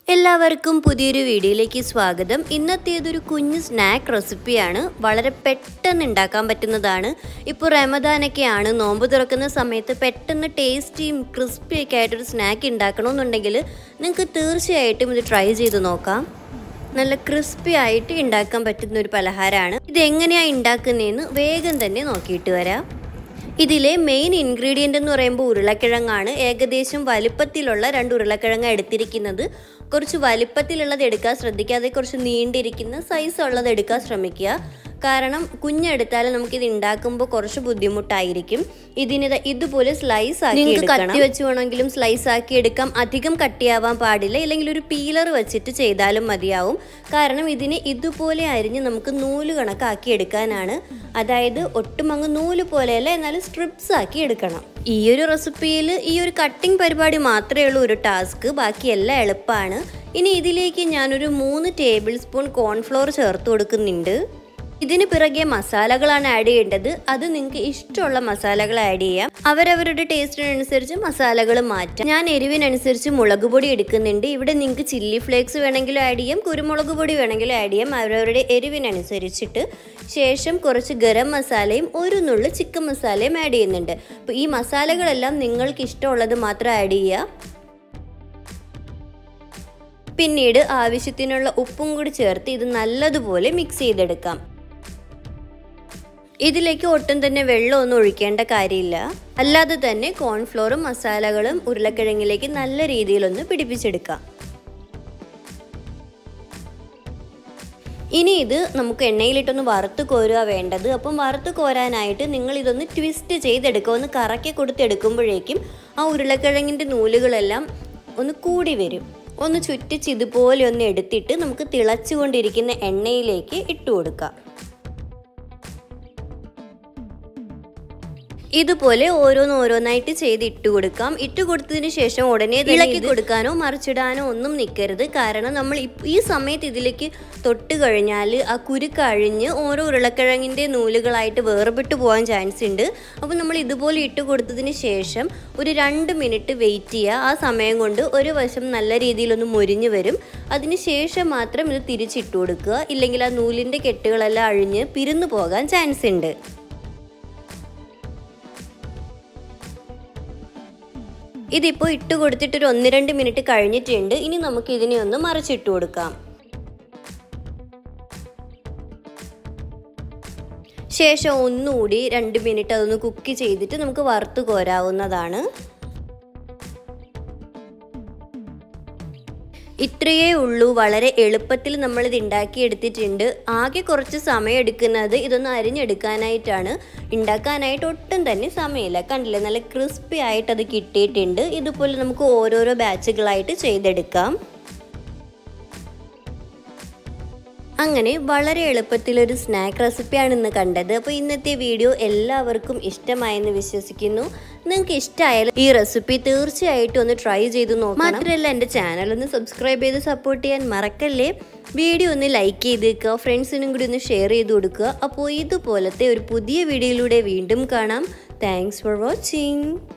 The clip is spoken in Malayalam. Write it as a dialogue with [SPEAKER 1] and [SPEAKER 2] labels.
[SPEAKER 1] എല്ലാവർക്കും പുതിയൊരു വീഡിയോയിലേക്ക് സ്വാഗതം ഇന്നത്തേതൊരു കുഞ്ഞ് സ്നാക്ക് റെസിപ്പിയാണ് വളരെ പെട്ടെന്ന് ഉണ്ടാക്കാൻ പറ്റുന്നതാണ് ഇപ്പോൾ റമദാനൊക്കെയാണ് നോമ്പ് തുറക്കുന്ന സമയത്ത് പെട്ടെന്ന് ടേസ്റ്റിയും ക്രിസ്പിയൊക്കെ ആയിട്ടൊരു സ്നാക്ക് ഉണ്ടാക്കണമെന്നുണ്ടെങ്കിൽ നിങ്ങൾക്ക് തീർച്ചയായിട്ടും ഇത് ട്രൈ ചെയ്ത് നോക്കാം നല്ല ക്രിസ്പി ആയിട്ട് ഉണ്ടാക്കാൻ പറ്റുന്ന ഒരു പലഹാരമാണ് ഇത് എങ്ങനെയാണ് ഉണ്ടാക്കുന്നതെന്ന് വേഗം തന്നെ നോക്കിയിട്ട് വരാം ഇതിലെ മെയിൻ ഇൻഗ്രീഡിയൻ്റ് എന്ന് പറയുമ്പോൾ ഉരുളക്കിഴങ്ങാണ് ഏകദേശം വലിപ്പത്തിലുള്ള രണ്ട് ഉരുളക്കിഴങ്ങ് എടുത്തിരിക്കുന്നത് കുറച്ച് വലിപ്പത്തിലുള്ളത് എടുക്കാൻ ശ്രദ്ധിക്കാതെ കുറച്ച് നീണ്ടിരിക്കുന്ന സൈസ് ഉള്ളത് എടുക്കാൻ ശ്രമിക്കുക കാരണം കുഞ്ഞെടുത്താൽ നമുക്കിത് ഉണ്ടാക്കുമ്പോൾ കുറച്ച് ബുദ്ധിമുട്ടായിരിക്കും ഇതിന് ദാ ഇതുപോലെ സ്ലൈസ് ആക്കി നിങ്ങൾക്ക് കത്തി വെച്ച് വേണമെങ്കിലും സ്ലൈസ് ആക്കി എടുക്കാം അധികം കട്ടിയാവാൻ പാടില്ല ഇല്ലെങ്കിൽ ഒരു പീലർ വെച്ചിട്ട് ചെയ്താലും മതിയാവും കാരണം ഇതിന് ഇതുപോലെ അരിഞ്ഞ് നമുക്ക് നൂല് കണക്കാക്കി എടുക്കാനാണ് അതായത് ഒട്ടും അങ്ങ് നൂല് പോലെയല്ല എന്നാലും സ്ട്രിപ്സ് ആക്കി എടുക്കണം ഈ ഒരു റെസിപ്പിയിൽ ഈ ഒരു കട്ടിംഗ് പരിപാടി മാത്രമേ ഉള്ളൂ ഒരു ടാസ്ക് ബാക്കിയെല്ലാം എളുപ്പമാണ് ഇനി ഇതിലേക്ക് ഞാനൊരു മൂന്ന് ടേബിൾ സ്പൂൺ കോൺഫ്ലോർ ചേർത്ത് കൊടുക്കുന്നുണ്ട് ഇതിന് പിറകെ മസാലകളാണ് ആഡ് ചെയ്യേണ്ടത് അത് നിങ്ങൾക്ക് ഇഷ്ടമുള്ള മസാലകൾ ആഡ് ചെയ്യാം അവരവരുടെ ടേസ്റ്റിനനുസരിച്ച് മസാലകൾ മാറ്റാം ഞാൻ എരിവിനനുസരിച്ച് മുളക് പൊടി എടുക്കുന്നുണ്ട് ഇവിടെ നിങ്ങൾക്ക് ചില്ലി ഫ്ലേക്സ് വേണമെങ്കിലും ആഡ് ചെയ്യാം കുരുമുളക് പൊടി വേണമെങ്കിലും ആഡ് ചെയ്യാം അവരവരുടെ എരിവിനനുസരിച്ചിട്ട് ശേഷം കുറച്ച് ഗരം മസാലയും ഒരു നുള്ളു ചിക്കൻ മസാലയും ആഡ് ചെയ്യുന്നുണ്ട് അപ്പോൾ ഈ മസാലകളെല്ലാം നിങ്ങൾക്ക് ഇഷ്ടമുള്ളത് മാത്രം ആഡ് ചെയ്യുക പിന്നീട് ആവശ്യത്തിനുള്ള ഉപ്പും കൂടി ചേർത്ത് ഇത് നല്ലതുപോലെ മിക്സ് ചെയ്തെടുക്കാം ഇതിലേക്ക് ഒട്ടും തന്നെ വെള്ളമൊന്നും ഒഴിക്കേണ്ട കാര്യമില്ല അല്ലാതെ തന്നെ കോൺഫ്ലോറും മസാലകളും ഉരുളക്കിഴങ്ങിലേക്ക് നല്ല രീതിയിലൊന്ന് പിടിപ്പിച്ചെടുക്കാം ഇനി ഇത് നമുക്ക് എണ്ണയിലിട്ടൊന്ന് വറുത്ത് കോരുക വേണ്ടത് അപ്പം വറുത്ത് കോരാനായിട്ട് നിങ്ങൾ ഇതൊന്ന് ട്വിസ്റ്റ് ചെയ്തെടുക്കുക ഒന്ന് കറക്കി കൊടുത്തെടുക്കുമ്പോഴേക്കും ആ ഉരുളക്കിഴങ്ങിൻ്റെ നൂലുകളെല്ലാം ഒന്ന് കൂടി വരും ഒന്ന് ചുറ്റിച്ച് ഇതുപോലെ ഒന്ന് എടുത്തിട്ട് നമുക്ക് തിളച്ചുകൊണ്ടിരിക്കുന്ന എണ്ണയിലേക്ക് ഇട്ട് കൊടുക്കാം ഇതുപോലെ ഓരോന്ന് ഓരോന്നായിട്ട് ചെയ്ത് ഇട്ട് കൊടുക്കാം ഇട്ട് കൊടുത്തതിന് ശേഷം ഉടനെ ഇളക്കി കൊടുക്കാനോ മറിച്ചിടാനോ ഒന്നും നിൽക്കരുത് കാരണം നമ്മൾ ഈ സമയത്ത് ഇതിലേക്ക് തൊട്ട് കഴിഞ്ഞാൽ ആ കുരുക്ക് അഴിഞ്ഞ് ഓരോ ഉരുളക്കിഴങ്ങിൻ്റെ നൂലുകളായിട്ട് വേർപെട്ട് പോകാൻ ചാൻസ് ഉണ്ട് അപ്പോൾ നമ്മൾ ഇതുപോലെ ഇട്ട് കൊടുത്തതിന് ശേഷം ഒരു രണ്ട് മിനിറ്റ് വെയിറ്റ് ചെയ്യുക ആ സമയം കൊണ്ട് ഒരു വശം നല്ല രീതിയിലൊന്ന് മുരിഞ്ഞു വരും അതിന് ശേഷം മാത്രം ഇത് തിരിച്ചിട്ട് കൊടുക്കുക ഇല്ലെങ്കിൽ ആ നൂലിൻ്റെ കെട്ടുകളെല്ലാം അഴിഞ്ഞ് പിരിന്നു പോകാൻ ചാൻസ് ഉണ്ട് ഇതിപ്പോൾ ഇട്ട് കൊടുത്തിട്ട് ഒരു ഒന്ന് രണ്ട് മിനിറ്റ് കഴിഞ്ഞിട്ടുണ്ട് ഇനി നമുക്ക് ഇതിനെ ഒന്ന് മറിച്ചിട്ട് കൊടുക്കാം ശേഷം ഒന്നുകൂടി രണ്ട് മിനിറ്റ് അതൊന്ന് കുക്ക് ചെയ്തിട്ട് നമുക്ക് വറുത്ത് കോരാവുന്നതാണ് ഇത്രയേ ഉള്ളൂ വളരെ എളുപ്പത്തിൽ നമ്മൾ ഇത് ഉണ്ടാക്കിയെടുത്തിട്ടുണ്ട് ആകെ കുറച്ച് സമയം എടുക്കുന്നത് ഇതൊന്ന് അരിഞ്ഞെടുക്കാനായിട്ടാണ് ഉണ്ടാക്കാനായിട്ട് ഒട്ടും തന്നെ സമയമില്ല കണ്ടില്ലേ നല്ല ക്രിസ്പി ആയിട്ട് അത് കിട്ടിയിട്ടുണ്ട് ഇതുപോലെ നമുക്ക് ഓരോരോ ബാച്ചുകളായിട്ട് ചെയ്തെടുക്കാം അങ്ങനെ വളരെ എളുപ്പത്തിലൊരു സ്നാക്ക് റെസിപ്പിയാണ് ഇന്ന് കണ്ടത് അപ്പോൾ ഇന്നത്തെ വീഡിയോ എല്ലാവർക്കും ഇഷ്ടമായെന്ന് വിശ്വസിക്കുന്നു നിങ്ങൾക്ക് ഇഷ്ടമായാലും ഈ റെസിപ്പി തീർച്ചയായിട്ടും ഒന്ന് ട്രൈ ചെയ്ത് നോക്കണം മാത്രമല്ല എൻ്റെ ചാനൽ ഒന്ന് സബ്സ്ക്രൈബ് ചെയ്ത് സപ്പോർട്ട് ചെയ്യാൻ മറക്കല്ലേ വീഡിയോ ഒന്ന് ലൈക്ക് ചെയ്തേക്കുക ഫ്രണ്ട്സിനും കൂടി ഒന്ന് ഷെയർ ചെയ്ത് കൊടുക്കുക അപ്പോൾ ഇതുപോലത്തെ ഒരു പുതിയ വീഡിയോയിലൂടെ വീണ്ടും കാണാം താങ്ക്സ് ഫോർ വാച്ചിങ്